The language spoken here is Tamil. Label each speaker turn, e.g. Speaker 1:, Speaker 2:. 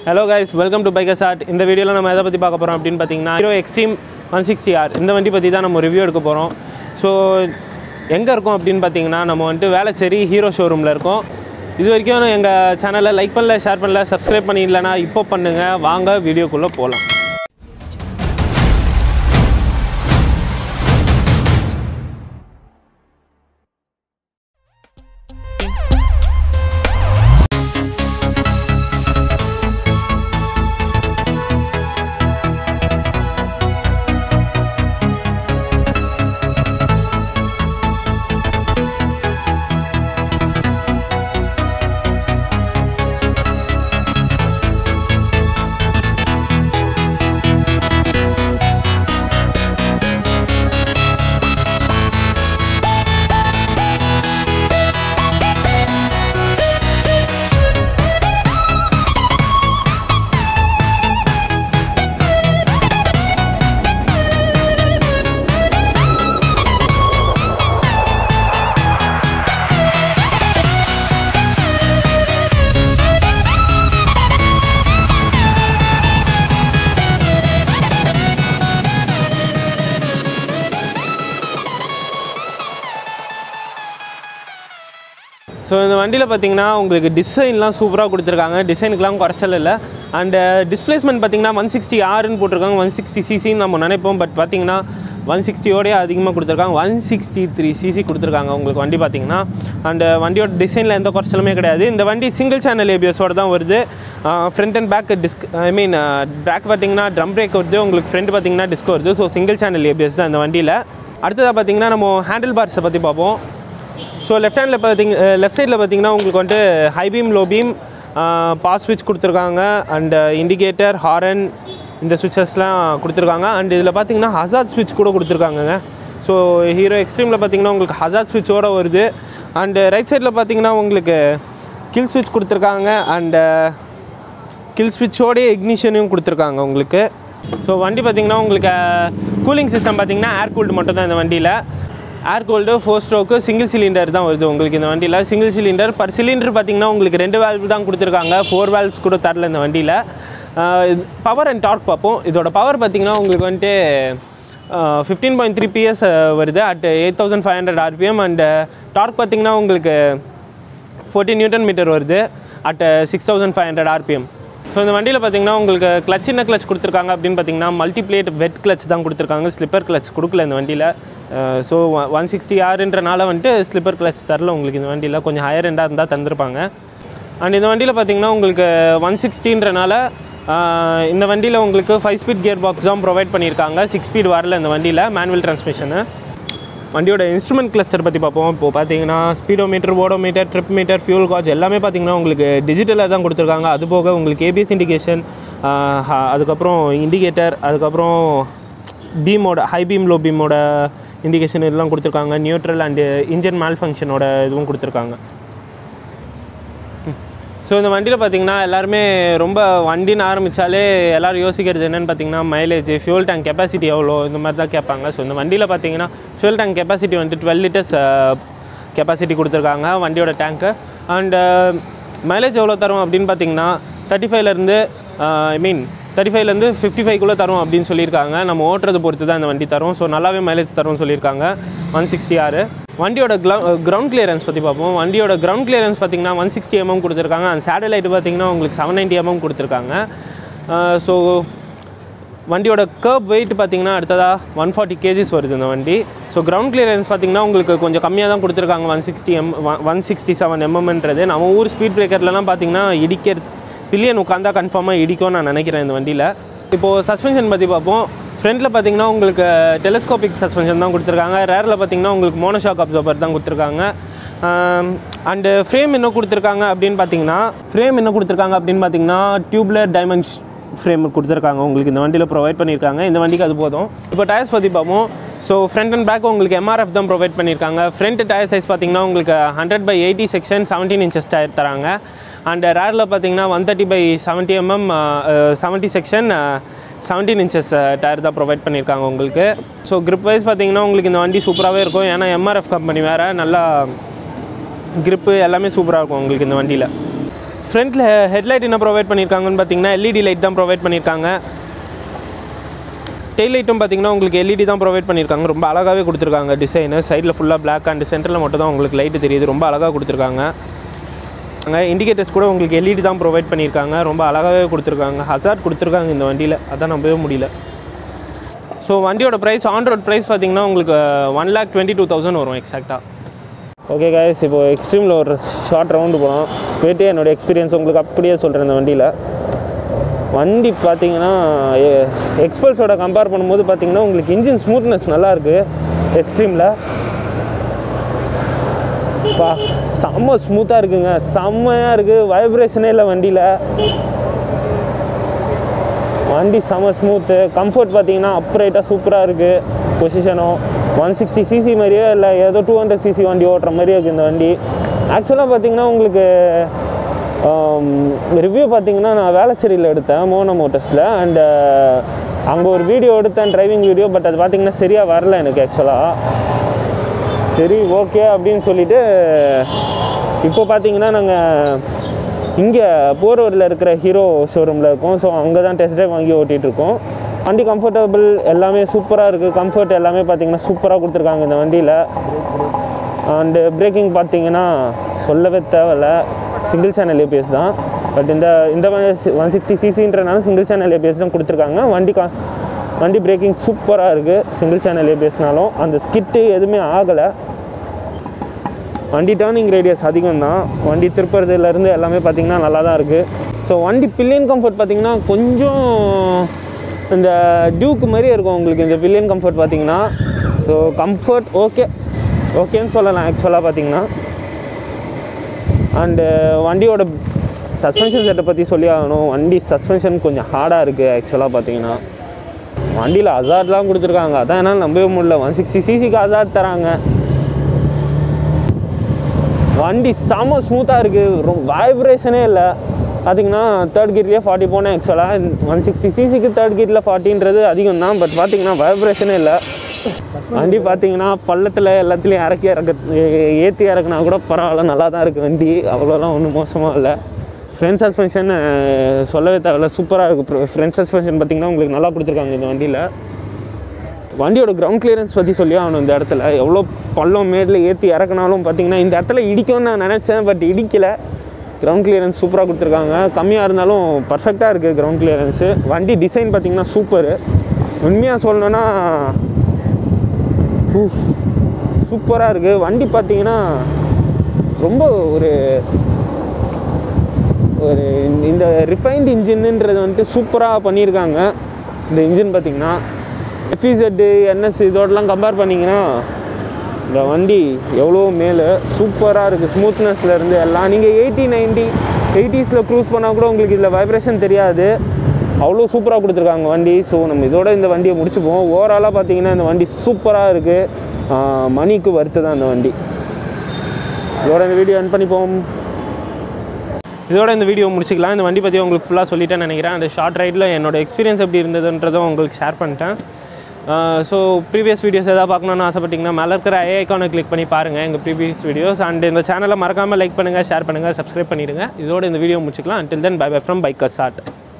Speaker 1: hello guys welcome to bikers art இந்த வீடியோவில் நம்ம எதை பற்றி பார்க்க போகிறோம் அப்படின்னு பார்த்தீங்கன்னா Hero Xtreme one sixty R இந்த வண்டி பற்றி தான் நம்ம ரிவ்யூ எடுக்க போகிறோம் ஸோ எங்கே இருக்கோம் அப்படின்னு பார்த்தீங்கன்னா நம்ம வந்துட்டு வேளச்சேரி ஹீரோ ஷோரூமில் இருக்கோம் இது வரைக்கும் எங்கள் சேனலை லைக் பண்ணல ஷேர் பண்ணல சப்ஸ்கிரைப் பண்ணிடலனா இப்போ பண்ணுங்கள் வாங்க வீடியோக்குள்ளே போகலாம் ஸோ இந்த வண்டியில் பார்த்தீங்கன்னா உங்களுக்கு டிசைன்லாம் சூப்பராக கொடுத்துருக்காங்க டிசைனுக்குலாம் குறைச்சல் இல்லை அண்டு டிஸ்பிளேஸ்மெண்ட் பார்த்தீங்கன்னா ஒன் சிக்ஸ்டி ஆறுன்னு போட்டிருக்காங்க ஒன் சிக்ஸ்டி சிசின்னு நம்ம நினைப்போம் பட் பார்த்தீங்கன்னா ஒன் சிக்ஸ்டியோடய அதிகமாக கொடுத்துருக்காங்க ஒன் சிக்ஸ்டி த்ரீ சிசி கொடுத்துருக்காங்க உங்களுக்கு வண்டி பார்த்தீங்கன்னா அண்டு வண்டியோட டிசைனில் எந்த குறைச்சலுமே கிடையாது இந்த வண்டி சிங்கிள் சேனல் ஏபிஎஸோட தான் வருது front and back disc I mean back பார்த்தீங்கன்னா ட்ரம் பிரேக் வருது உங்களுக்கு ஃப்ரண்ட் பார்த்தீங்கன்னா டிஸ்க் வருது ஸோ சிங்கிள் சேனல் ஏபிஎஸ் தான் இந்த வண்டியில் அடுத்ததாக பார்த்தீங்கன்னா நம்ம ஹேண்டில் பார்ஸை பற்றி பார்ப்போம் ஸோ லெஃப்ட் ஹேண்டில் பார்த்தீங்க லெஃப்ட் சைடில் பார்த்தீங்கன்னா உங்களுக்கு வந்துட்டு high beam low beam pass ஸ்விட்ச் கொடுத்துருக்காங்க அண்ட் இண்டிகேட்டர் ஹாரன் இந்த சுவிட்சஸ்லாம் கொடுத்துருக்காங்க அண்ட் இதில் பார்த்தீங்கன்னா ஹசாத் ஸ்விட்ச் கூட கொடுத்துருக்காங்கங்க ஸோ ஹீரோ எக்ஸ்ட்ரீமில் பார்த்தீங்கன்னா உங்களுக்கு ஹசாத் ஸ்விட்சோட வருது அண்டு ரைட் சைடில் பார்த்தீங்கன்னா உங்களுக்கு கில் ஸ்விட்ச் கொடுத்துருக்காங்க அண்டு கில் ஸ்விட்சோடைய இக்னிஷனையும் கொடுத்துருக்காங்க உங்களுக்கு ஸோ வண்டி பார்த்தீங்கன்னா உங்களுக்கு கூலிங் சிஸ்டம் பார்த்தீங்கன்னா ஏர் கூல்டு மட்டும் தான் இந்த வண்டியில் air cooled four stroke single cylinder தான் வருது உங்களுக்கு இந்த வண்டியில் சிங்கிள் சிலிண்டர் பர் சிலிண்டர் பார்த்தீங்கன்னா உங்களுக்கு ரெண்டு வேல்வ் தான் கொடுத்துருக்காங்க ஃபோர் வேல்வ்ஸ் கூட தரல இந்த வண்டியில் பவர் அண்ட் டார்க் பார்ப்போம் இதோட பவர் பார்த்தீங்கன்னா உங்களுக்கு வந்துட்டு ஃபிஃப்டீன் பாயிண்ட் த்ரீ பிஎஸ் வருது at eight thousand five hundred RPM and torque பார்த்தீங்கன்னா உங்களுக்கு ஃபோர்டீன் நியூட்டன் மீட்டர் வருது at six thousand five hundred RPM so இந்த வண்டியில் பார்த்தீங்கன்னா உங்களுக்கு கிளச் என்ன கிளச் கொடுத்துருக்காங்க அப்படின்னு பார்த்தீங்கன்னா மல்டிப்ளேட் வெட் கிளச் தான் கொடுத்துருக்காங்க ஸ்லிப்பர் கிளச் கொடுக்கல இந்த வண்டியில் ஸோ ஒன் சிக்ஸ்டி ஆறுன்றனால வந்துட்டு ஸ்லிப்பர் கிளச் தரல உங்களுக்கு இந்த வண்டியில் கொஞ்சம் ஹையர் எண்டாக இருந்தால் தந்திருப்பாங்க அண்ட் இந்த வண்டியில் பார்த்தீங்கன்னா உங்களுக்கு ஒன் சிக்ஸ்டின்றனால இந்த வண்டியில் உங்களுக்கு ஃபைவ் ஸ்பீட் கியர் பாக்ஸ் தான் ப்ரொவைட் பண்ணியிருக்காங்க சிக்ஸ் ஸ்பீட் வரல இந்த வண்டியில் மேனுவல் டிரான்ஸ்மிஷனு வண்டியோட இன்ஸ்ட்ருமெண்ட் கிளஸ்டர் பற்றி பார்ப்போம் இப்போது பார்த்தீங்கன்னா speedometer odometer trip meter fuel gauge எல்லாமே பார்த்தீங்கன்னா உங்களுக்கு டிஜிட்டலாக தான் கொடுத்துருக்காங்க அது போக உங்களுக்கு ஏபிஎஸ் இண்டிகேஷன் அதுக்கப்புறம் இண்டிகேட்டர் அதுக்கப்புறம் பீமோட ஹை பீம் லோ பீமோட இண்டிகேஷன் இதெல்லாம் கொடுத்துருக்காங்க நியூட்ரல் அண்டு இன்ஜின் மேல் ஃபங்க்ஷனோட இதுவும் கொடுத்துருக்காங்க ஸோ இந்த வண்டியில் பார்த்தீங்கன்னா எல்லாருமே ரொம்ப வண்டின்னு ஆரம்பித்தாலே எல்லோரும் யோசிக்கிறது என்னென்னு பார்த்தீங்கன்னா மைலேஜ் ஃபியூல் டேங்க் கெப்பாசிட்டி எவ்வளோ இந்த மாதிரி தான் கேட்பாங்க ஸோ இந்த வண்டியில் பார்த்தீங்கன்னா ஃபியூல் டேங்க் கெப்பாசிட்டி வந்துட்டு டுவெல் லிட்டர்ஸ் கெப்பாசிட்டி கொடுத்துருக்காங்க வண்டியோட டேங்க்கு அண்டு மைலேஜ் எவ்வளோ தரும் அப்படின்னு பார்த்தீங்கன்னா தேர்ட்டி ஃபைவ்லேருந்து ஐ மீன் தேர்ட்டி ஃபைவ்லேருந்து ஃபிஃப்டி ஃபைவ்க்குள்ளே தரும் அப்படின்னு சொல்லியிருக்காங்க நம்ம ஓட்டுறது பொறுத்து தான் இந்த வண்டி தரும் ஸோ நல்லாவே மைலேஜ் தரும்னு சொல்லியிருக்காங்க ஒன் சிக்ஸ்டி ஆறு வண்டியோட கிரவுண்ட் கிளியரன்ஸ் பற்றி பார்ப்போம் வண்டியோட கிரவுண்ட் கிளியரன்ஸ் பார்த்தீங்கன்னா ஒன் சிக்ஸ்டி எம்எம் கொடுத்துருக்காங்க அந்த சேட்டலைட் பார்த்தீங்கன்னா உங்களுக்கு செவன் நைன்ட்டி எம்எம் கொடுத்துருக்காங்க ஸோ வண்டியோட கர்ப் வெயிட் பார்த்தீங்கன்னா அடுத்ததாக ஒன் ஃபார்ட்டி கேஜிஸ் வருது இந்த வண்டி ஸோ கிரவுண்ட் கிளியரன்ஸ் பார்த்தீங்கன்னா உங்களுக்கு கொஞ்சம் கம்மியாக தான் கொடுத்துருக்காங்க one sixty M one sixty seven எம்எம்ன்றது நம்ம ஊர் ஸ்பீட் பிரேக்கர்லலாம் பார்த்தீங்கன்னா இடிக்கிறது பில்லியன் உட்காந்தா கன்ஃபார்மாக இடிக்கும்னு நான் நினைக்கிறேன் இந்த வண்டியில் இப்போது சஸ்பென்ஷன் பற்றி பார்ப்போம் ஃப்ரண்ட்டில் பார்த்தீங்கன்னா உங்களுக்கு டெலிஸ்கோபிக் சஸ்பென்ஷன் தான் கொடுத்துருக்காங்க ரேரில் பார்த்தீங்கன்னா உங்களுக்கு மோனோஷாக் அப்சர்வர் தான் கொடுத்துருக்காங்க அண்டு ஃப்ரேம் என்ன கொடுத்துருக்காங்க அப்படின்னு பார்த்தீங்கன்னா ஃப்ரேம் என்ன கொடுத்துருக்காங்க அப்படின்னு பார்த்தீங்கன்னா டியூப்லர் டைமண்ட் ஃப்ரேம் கொடுத்துருக்காங்க உங்களுக்கு இந்த வண்டியில் ப்ரொவைட் பண்ணியிருக்காங்க இந்த வண்டிக்கு அது போதும் இப்போ டயர்ஸ் பற்றி பார்ப்போம் ஸோ ஃப்ரண்ட் அண்ட் பேக் உங்களுக்கு எம்ஆர்எஃப் தான் ப்ரொவைட் பண்ணியிருக்காங்க ஃப்ரண்ட் டயர் சைஸ் பார்த்தீங்கன்னா உங்களுக்கு hundred by eighty section seventeen inches tyre தராங்க அண்ட் ரேரில் பார்த்தீங்கன்னா one thirty by seventy MM seventy section seventeen inches tyre தான் ப்ரொவைட் பண்ணியிருக்காங்க உங்களுக்கு ஸோ grip வைஸ் பார்த்தீங்கன்னா உங்களுக்கு இந்த வண்டி சூப்பராகவே இருக்கும் ஏன்னா எம்ஆர்எஃப் கம்பெனி வேறு நல்லா grip எல்லாமே சூப்பராக இருக்கும் உங்களுக்கு இந்த வண்டியில் ஃப்ரண்ட்டில் ஹெட்லைட் என்ன ப்ரொவைட் பண்ணியிருக்காங்கன்னு பார்த்தீங்கன்னா எல்இடி லைட் தான் ப்ரொவைட் பண்ணியிருக்காங்க டெய்ல் லைட்டும் பார்த்தீங்கன்னா உங்களுக்கு எல்இடி தான் ப்ரொவைட் பண்ணியிருக்காங்க ரொம்ப அழகாகவே கொடுத்துருக்காங்க டிசைனு சைடில் ஃபுல்லாக பிளாக் அண்ட் சென்டரில் மட்டும் தான் உங்களுக்கு லைட்டு தெரியுது ரொம்ப அழகாக கொடுத்துருக்காங்க அங்கே இண்டிகேட்டர்ஸ் கூட உங்களுக்கு எல்இடி தான் ப்ரொவைட் பண்ணியிருக்காங்க ரொம்ப அழகாகவே கொடுத்துருக்காங்க ஹசார்ட் கொடுத்துருக்காங்க இந்த வண்டியில் அதான் நம்பவே முடியல ஸோ வண்டியோட ப்ரைஸ் ஆன் ரோட் ப்ரைஸ் பார்த்தீங்கன்னா உங்களுக்கு one lakh twenty two thousand வரும் எக்ஸாக்டாக ஓகே கைஸ் இப்போ எக்ஸ்ட்ரீமில் ஒரு ஷார்ட் ரவுண்டு போகிறோம் போயிட்டு என்னோட எக்ஸ்பீரியன்ஸ் உங்களுக்கு அப்படியே சொல்கிறேன் இந்த வண்டியில் வண்டி பார்த்தீங்கன்னா எக்ஸ்பல்ஸோட கம்பேர் பண்ணும்போது பார்த்தீங்கன்னா உங்களுக்கு இன்ஜின் ஸ்மூத்னஸ் நல்லா இருக்கு எக்ஸ்ட்ரீமில் பா செம்ம ஸ்மூத்தாக இருக்குங்க செம்மையாக இருக்குது வைப்ரேஷனே இல்லை வண்டியில் வண்டி செம்ம ஸ்மூத்து கம்ஃபர்ட் பார்த்தீங்கன்னா அப்ரைட்டாக சூப்பராக இருக்குது பொசிஷனும் ஒன் சிக்ஸ்டி சிசி மாதிரியே இல்லை ஏதோ டூ ஹண்ட்ரட் சிசி வண்டி ஓட்டுற மாதிரியே இருக்குது இந்த வண்டி ஆக்சுவலாக பார்த்தீங்கன்னா உங்களுக்கு ரிவ்யூ பார்த்தீங்கன்னா நான் வேளச்சேரியில் எடுத்தேன் மோனோ மோட்டர்ஸில் அண்டு அங்கே ஒரு வீடியோ எடுத்தேன் டிரைவிங் வீடியோ பட் அது பார்த்தீங்கன்னா சரியாக வரல எனக்கு ஆக்சுவலாக சரி ஓகே அப்படின்னு சொல்லிட்டு இப்போ பார்த்தீங்கன்னா நாங்கள் இங்கே போரூரில் இருக்கிற ஹீரோ ஷோரூமில் இருக்கோம் ஸோ அங்கே தான் டெஸ்ட் ட்ரைவ் வாங்கி ஓட்டிகிட்டு இருக்கோம் வண்டி கம்ஃபர்டபுள் எல்லாமே சூப்பராக இருக்குது கம்ஃபர்ட் எல்லாமே பார்த்தீங்கன்னா சூப்பராக கொடுத்துருக்காங்க இந்த வண்டியில் அண்டு பிரேக்கிங் பார்த்தீங்கன்னா சொல்லவே தேவையில்ல சிங்கிள் சேனல் ஏபிஎஸ் தான் பட் இந்த இந்த ஒன் சிக்ஸ்டி சிசின்றனால சிங்கிள் சேனல் ஏபிஎஸ் தான் கொடுத்துருக்காங்க வண்டி கா வண்டி பிரேக்கிங் சூப்பராக இருக்குது சிங்கிள் சேனல் ஏபிஎஸ்னாலும் அந்த ஸ்கிட்டு எதுவுமே ஆகலை வண்டி டேர்னிங் ரேடியஸ் அதிகம் தான் வண்டி திருப்புறதுலேருந்து எல்லாமே பார்த்தீங்கன்னா நல்லா தான் இருக்குது ஸோ வண்டி பில்லியன் கம்ஃபர்ட் பார்த்தீங்கன்னா கொஞ்சம் இந்த டியூக்கு மாதிரியே இருக்கும் உங்களுக்கு இந்த பில்லியன் கம்ஃபர்ட் பார்த்தீங்கன்னா ஸோ கம்ஃபர்ட் ஓகே ஓகேன்னு சொல்லலாம் ஆக்சுவலாக பார்த்தீங்கன்னா அண்டு வண்டியோட சஸ்பென்ஷன் செட்டை பற்றி சொல்லி ஆகணும் வண்டி சஸ்பென்ஷன் கொஞ்சம் ஹார்டாக இருக்குது ஆக்சுவலாக பார்த்தீங்கன்னா வண்டியில் அசார்ட்லாம் கொடுத்துருக்காங்க அதான் என்னால் நம்பவே முடியல ஒன் சிக்ஸ்டி சிசிக்கு அசார்ட் தராங்க வண்டி செம ஸ்மூத்தாக இருக்குது ரொம்ப வைப்ரேஷனே இல்லை பார்த்தீங்கன்னா தேர்ட் கீர்லேயே ஃபார்ட்டி போனேன் ஆக்சுவலாக ஒன் சிக்ஸ்டி சிசிக்கு தேர்ட் கீரில் ஃபார்ட்டின்றது அதிகம் தான் பட் பார்த்தீங்கன்னா வைப்ரேஷனே இல்லை வண்டி பார்த்தீங்கன்னா பள்ளத்தில் எல்லாத்துலேயும் இறக்கி இறக்க ஏற்றி இறக்குனா கூட பரவாயில்ல நல்லா தான் இருக்குது வண்டி அவ்வளோலாம் ஒன்றும் மோசமாக இல்லை ஃப்ரண்ட் சஸ்பென்ஷன் சொல்லவே தேவையில்ல சூப்பராக இருக்குது ஃப்ரண்ட் சஸ்பென்ஷன் பார்த்தீங்கன்னா உங்களுக்கு நல்லா கொடுத்துருக்காங்க இந்த வண்டியில் வண்டியோட கிரவுண்ட் கிளியரன்ஸ் பற்றி சொல்லி ஆகணும் இந்த இடத்துல எவ்வளோ பள்ளம் மேடில் ஏற்றி இறக்குனாலும் பார்த்தீங்கன்னா இந்த இடத்துல இடிக்கும்னு நான் நினச்சேன் பட் இடிக்கலை கிரவுண்ட் கிளியரன்ஸ் சூப்பராக கொடுத்துருக்காங்க கம்மியாக இருந்தாலும் பர்ஃபெக்டாக இருக்குது கிரவுண்ட் கிளியரன்ஸு வண்டி டிசைன் பார்த்தீங்கன்னா சூப்பரு உண்மையாக சொல்லணுன்னா சூப்பராக இருக்குது வண்டி பார்த்தீங்கன்னா ரொம்ப ஒரு ஒரு இந்த ரிஃபைன்ட் இன்ஜின்ன்றது வந்துட்டு சூப்பராக பண்ணியிருக்காங்க இந்த இன்ஜின் பார்த்தீங்கன்னா எஃபிசெட்டு என்எஸ் இதோடலாம் கம்பேர் பண்ணிங்கன்னா இந்த வண்டி எவ்வளோ மேலே சூப்பராக இருக்குது ஸ்மூத்னஸ்லேருந்து எல்லாம் நீங்கள் எயிட்டி நைன்ட்டி எயிட்டிஸில் க்ரூஸ் பண்ணால் கூட உங்களுக்கு இதில் வைப்ரேஷன் தெரியாது அவ்வளோ சூப்பராக கொடுத்துருக்காங்க வண்டி ஸோ நம்ம இதோட இந்த வண்டியை முடிச்சுப்போம் ஓவராலாக பார்த்தீங்கன்னா இந்த வண்டி சூப்பராக இருக்குது மணிக்கு வருத்து தான் இந்த வண்டி இதோட இந்த வீடியோ என் பண்ணிப்போம் இதோட இந்த வீடியோ முடிச்சிக்கலாம் இந்த வண்டி பற்றி உங்களுக்கு ஃபுல்லாக சொல்லிட்டேன்னு நினைக்கிறேன் அந்த ஷார்ட் ரைடில் என்னோட எக்ஸ்பீரியன்ஸ் எப்படி இருந்ததுன்றதும் உங்களுக்கு ஷேர் பண்ணிட்டேன் ஸோ ப்ரீவியஸ் வீடியோஸ் எதாவது பார்க்கணுன்னு ஆசைப்பட்டீங்கன்னா மேலே இருக்கிற ஐ ஐக்கானை கிளிக் பண்ணி பாருங்கள் எங்கள் ப்ரீவியஸ் வீடியோஸ் அண்ட் இந்த சேனலை மறக்காமல் லைக் பண்ணுங்கள் ஷேர் பண்ணுங்கள் சப்ஸ்கிரைப் பண்ணிடுங்க இதோட இந்த வீடியோ முடிச்சிக்கலாம் until then bye bye from biker chat